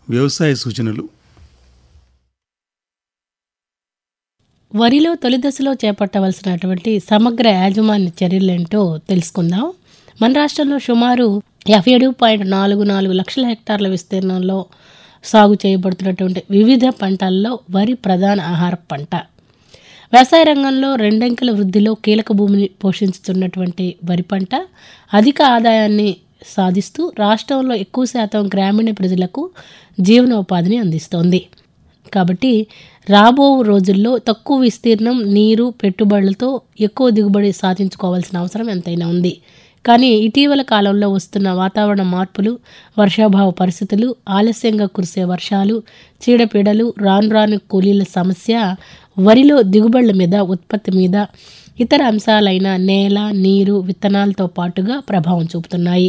వ్యవసాయ సూచనలు వరిలో తొలి దశలో చేపట్టవలసినటువంటి సమగ్ర యాజమాన్య చర్యలేంటో తెలుసుకుందాం మన రాష్ట్రంలో సుమారు యాభై ఏడు పాయింట్ నాలుగు నాలుగు లక్షల హెక్టార్ల విస్తీర్ణంలో సాగు చేయబడుతున్నటువంటి వివిధ పంటల్లో వరి ప్రధాన ఆహార పంట వ్యవసాయ రంగంలో రెండంకెల వృద్ధిలో కీలక భూమిని పోషించుతున్నటువంటి వరి పంట అధిక ఆదాయాన్ని సాధిస్తూ రాష్ట్రంలో ఎక్కువ శాతం గ్రామీణ ప్రజలకు జీవనోపాధిని అందిస్తోంది కాబట్టి రాబో రోజుల్లో తక్కువ విస్తీర్ణం నీరు పెట్టుబడులతో ఎక్కువ దిగుబడి సాధించుకోవాల్సిన అవసరం ఎంతైనా ఉంది కానీ ఇటీవల కాలంలో వస్తున్న వాతావరణ మార్పులు వర్షాభావ పరిస్థితులు ఆలస్యంగా కురిసే వర్షాలు చీడపీడలు రాను రాను కూలీల సమస్య వరిలో దిగుబడుల మీద ఉత్పత్తి మీద ఇతర అంశాలైన నేల నీరు విత్తనాలతో పాటుగా ప్రభావం చూపుతున్నాయి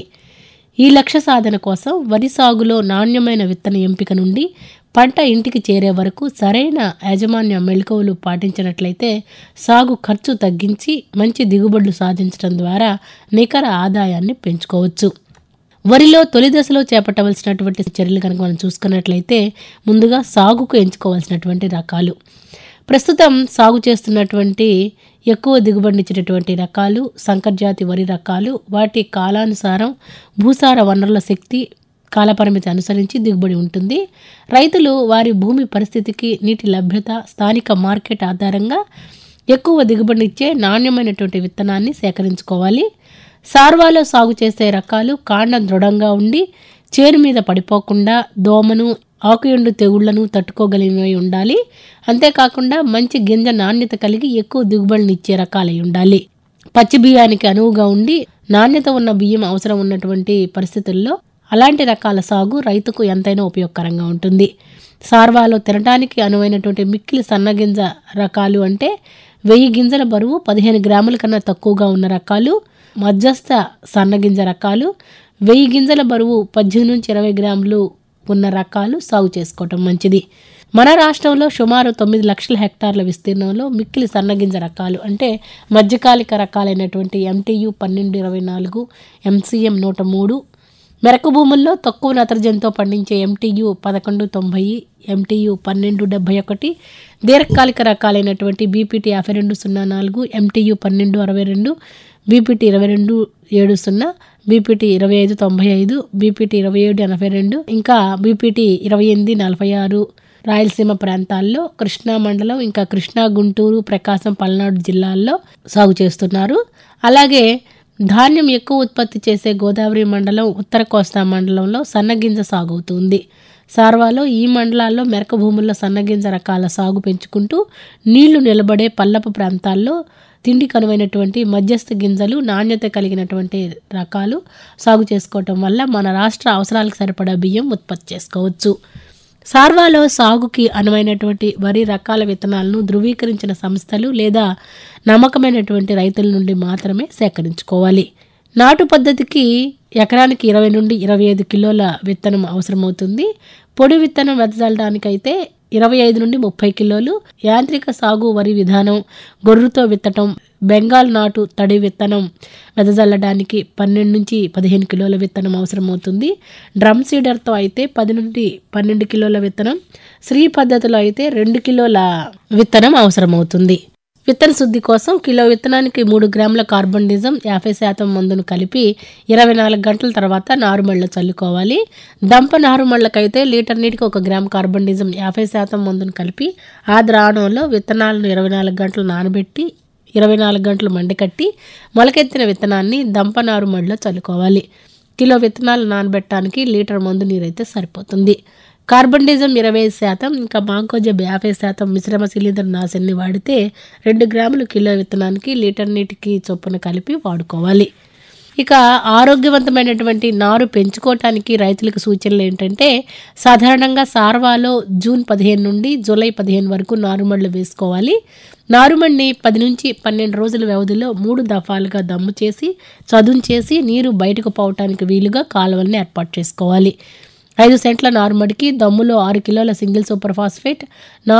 ఈ లక్ష్య సాధన కోసం వరి సాగులో నాణ్యమైన విత్తన ఎంపిక నుండి పంట ఇంటికి చేరే వరకు సరైన యాజమాన్య మెళకువలు పాటించినట్లయితే సాగు ఖర్చు తగ్గించి మంచి దిగుబడులు సాధించడం ద్వారా నికర ఆదాయాన్ని పెంచుకోవచ్చు వరిలో తొలి దశలో చేపట్టవలసినటువంటి చర్యలు కనుక మనం చూసుకున్నట్లయితే ముందుగా సాగుకు ఎంచుకోవాల్సినటువంటి రకాలు ప్రస్తుతం సాగు చేస్తున్నటువంటి ఎక్కువ దిగుబడినిచ్చేటటువంటి రకాలు సంకర్జాతి వరి రకాలు వాటి కాలానుసారం భూసార వనరుల శక్తి కాలపరిమితి అనుసరించి దిగుబడి ఉంటుంది రైతులు వారి భూమి పరిస్థితికి నీటి లభ్యత స్థానిక మార్కెట్ ఆధారంగా ఎక్కువ దిగుబడినిచ్చే నాణ్యమైనటువంటి విత్తనాన్ని సేకరించుకోవాలి సార్వాలో సాగు చేసే రకాలు కాండం దృఢంగా ఉండి చేరు మీద పడిపోకుండా దోమను ఆకుయండు తెగుళ్లను తట్టుకోగలిగినవి ఉండాలి అంతేకాకుండా మంచి గింజ నాణ్యత కలిగి ఎక్కువ దిగుబడినిచ్చే రకాలై ఉండాలి పచ్చి బియ్యానికి అనువుగా ఉండి నాణ్యత ఉన్న బియ్యం అవసరం ఉన్నటువంటి పరిస్థితుల్లో అలాంటి రకాల సాగు రైతుకు ఎంతైనా ఉపయోగకరంగా ఉంటుంది సార్వాలో తినడానికి అనువైనటువంటి మిక్కిలి సన్నగింజ రకాలు అంటే వెయ్యి గింజల బరువు పదిహేను గ్రాముల కన్నా తక్కువగా ఉన్న రకాలు మధ్యస్థ సన్నగింజ రకాలు వెయ్యి గింజల బరువు పద్దెనిమిది నుంచి ఇరవై గ్రాములు ఉన్న రకాలు సాగు చేసుకోవటం మంచిది మన రాష్ట్రంలో సుమారు తొమ్మిది లక్షల హెక్టార్ల విస్తీర్ణంలో మిక్కిలి సన్నగింజ రకాలు అంటే మధ్యకాలిక రకాలైనటువంటి ఎంటీయు పన్నెండు ఇరవై నాలుగు ఎంసీఎం నూట మూడు మెరక భూముల్లో తక్కువ నత్రజనితో పండించే ఎంటీయు పదకొండు తొంభై ఎంటీయు పన్నెండు డెబ్బై ఒకటి దీర్ఘకాలిక రకాలైనటువంటి బీపీటీ యాభై రెండు సున్నా నాలుగు ఎంటీయు పన్నెండు అరవై రెండు బీపీటీ ఇరవై రెండు ఏడు సున్నా బీపీటీ ఇరవై ఐదు తొంభై ఐదు బీపీటీ ఇరవై ఏడు ఎనభై రెండు ఇంకా బీపీటీ ఇరవై ఎనిమిది నలభై ఆరు రాయలసీమ ప్రాంతాల్లో కృష్ణా మండలం ఇంకా కృష్ణా గుంటూరు ప్రకాశం పల్నాడు జిల్లాల్లో సాగు చేస్తున్నారు అలాగే ధాన్యం ఎక్కువ ఉత్పత్తి చేసే గోదావరి మండలం ఉత్తర కోస్తా మండలంలో సన్నగింజ సాగు అవుతుంది సార్వాలో ఈ మండలాల్లో మెరక భూముల్లో సన్నగింజ రకాల సాగు పెంచుకుంటూ నీళ్లు నిలబడే పల్లపు ప్రాంతాల్లో తిండి కనువైనటువంటి మధ్యస్థ గింజలు నాణ్యత కలిగినటువంటి రకాలు సాగు చేసుకోవటం వల్ల మన రాష్ట్ర అవసరాలకు సరిపడా బియ్యం ఉత్పత్తి చేసుకోవచ్చు సార్వాలో సాగుకి అనువైనటువంటి వరి రకాల విత్తనాలను ధృవీకరించిన సంస్థలు లేదా నమ్మకమైనటువంటి రైతుల నుండి మాత్రమే సేకరించుకోవాలి నాటు పద్ధతికి ఎకరానికి ఇరవై నుండి ఇరవై ఐదు కిలోల విత్తనం అవసరమవుతుంది పొడి విత్తనం వెదజల్లడానికైతే ఇరవై ఐదు నుండి ముప్పై కిలోలు యాంత్రిక సాగు వరి విధానం గొర్రుతో విత్తటం బెంగాల్ నాటు తడి విత్తనం వెదజల్లడానికి పన్నెండు నుంచి పదిహేను కిలోల విత్తనం అవసరమవుతుంది డ్రమ్ సీడర్తో అయితే పది నుండి పన్నెండు కిలోల విత్తనం శ్రీ పద్ధతిలో అయితే రెండు కిలోల విత్తనం అవసరమవుతుంది విత్తన శుద్ధి కోసం కిలో విత్తనానికి మూడు గ్రాముల కార్బన్ డిజం యాభై శాతం మందును కలిపి ఇరవై నాలుగు గంటల తర్వాత నారుమళ్ళ చల్లుకోవాలి దంప నారుమళ్ళకైతే లీటర్ నీటికి ఒక గ్రామ్ కార్బన్ డిజం యాభై శాతం మందును కలిపి ఆ ద్రావణంలో విత్తనాలను ఇరవై నాలుగు గంటలు నానబెట్టి ఇరవై నాలుగు గంటలు మండకట్టి మొలకెత్తిన విత్తనాన్ని దంప నారుమడిలో చల్లుకోవాలి కిలో విత్తనాలు నానబెట్టడానికి లీటర్ మందు నీరైతే సరిపోతుంది కార్బన్ డిజం ఇరవై శాతం ఇంకా మాంకోజబ్ యాభై శాతం మిశ్రమ శిలీంద్ర నాశన్ని వాడితే రెండు గ్రాములు కిలో విత్తనానికి లీటర్ నీటికి చొప్పున కలిపి వాడుకోవాలి ఇక ఆరోగ్యవంతమైనటువంటి నారు పెంచుకోవటానికి రైతులకు సూచనలు ఏంటంటే సాధారణంగా సార్వాలో జూన్ పదిహేను నుండి జూలై పదిహేను వరకు నారుమళ్ళు వేసుకోవాలి నారుమడిని పది నుంచి పన్నెండు రోజుల వ్యవధిలో మూడు దఫాలుగా దమ్ము చేసి చదును చేసి నీరు బయటకు పోవటానికి వీలుగా కాలువల్ని ఏర్పాటు చేసుకోవాలి ఐదు సెంట్ల నారుమడికి దమ్ములో ఆరు కిలోల సింగిల్ సూపర్ ఫాస్ఫేట్